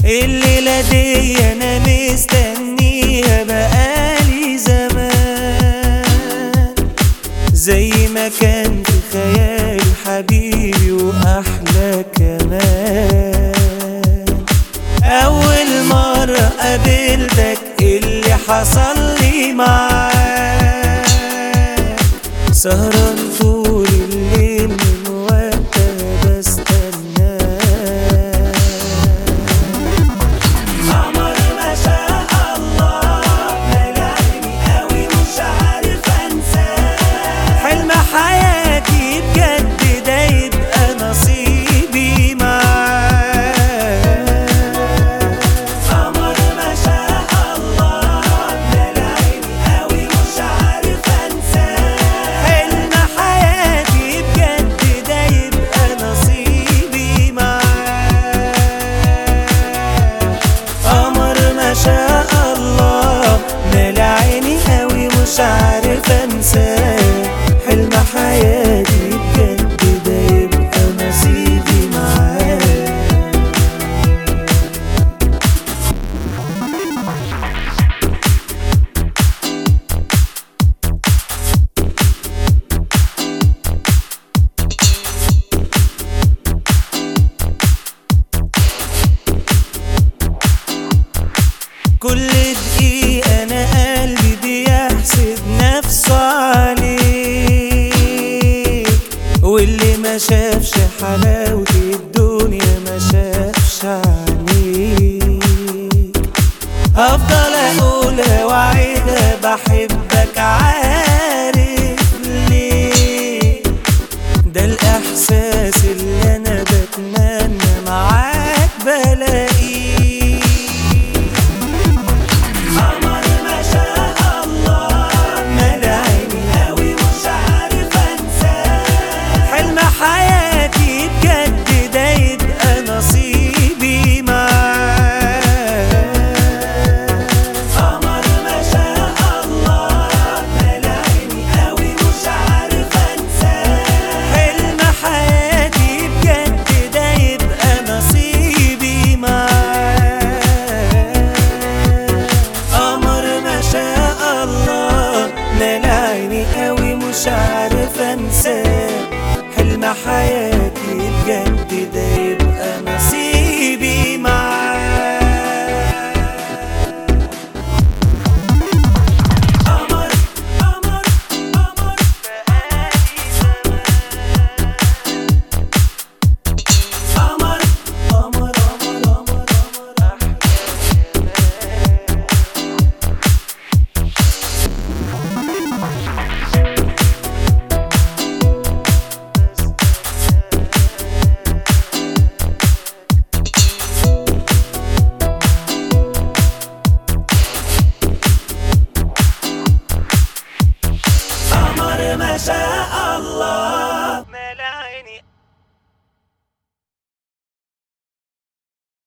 الليلة دي أنا مستنيها بقالي زمان زي ما كان في خيالي حبيبي وأحلى كمان أول مرة قابلتك اللي حصل لي معاك سهران طول الليل من وقتها بستناك قمر ما شاء الله ملعني قوي مش عارف انساه حلم حياتي بجد ده يبقى نصيبي معاه قمر ما شاء الله ملعني قوي مش عارف انساه حلم حياتي بجد ده يبقى نصيبي معاه قمر ما شاء الله مال عيني قوي مش عارف انساه حلم حياتي بجد ده يبقى نصيبي معاه كل دقيقة أنا قلبي بيحسد نفسه عليك واللي ما شافش حلاوة الدنيا ما شافش عليك هفضل أقولها وأعيدها بحبك عارف ليه ده الإحساس اللي أنا بتمنى معاك بلاقيه قمر ما شاء الله ملا عيني قوي مش عارف انساه حلم حياتي بجد ده يبقى نصيبي معاه قمر ما شاء الله ملا عيني قوي مش عارف انساه حلم حياتي بجد ده يبقى نصيبي معاه قمر ما شاء الله مال عيني قوي مش عارف انساه حلم حياتي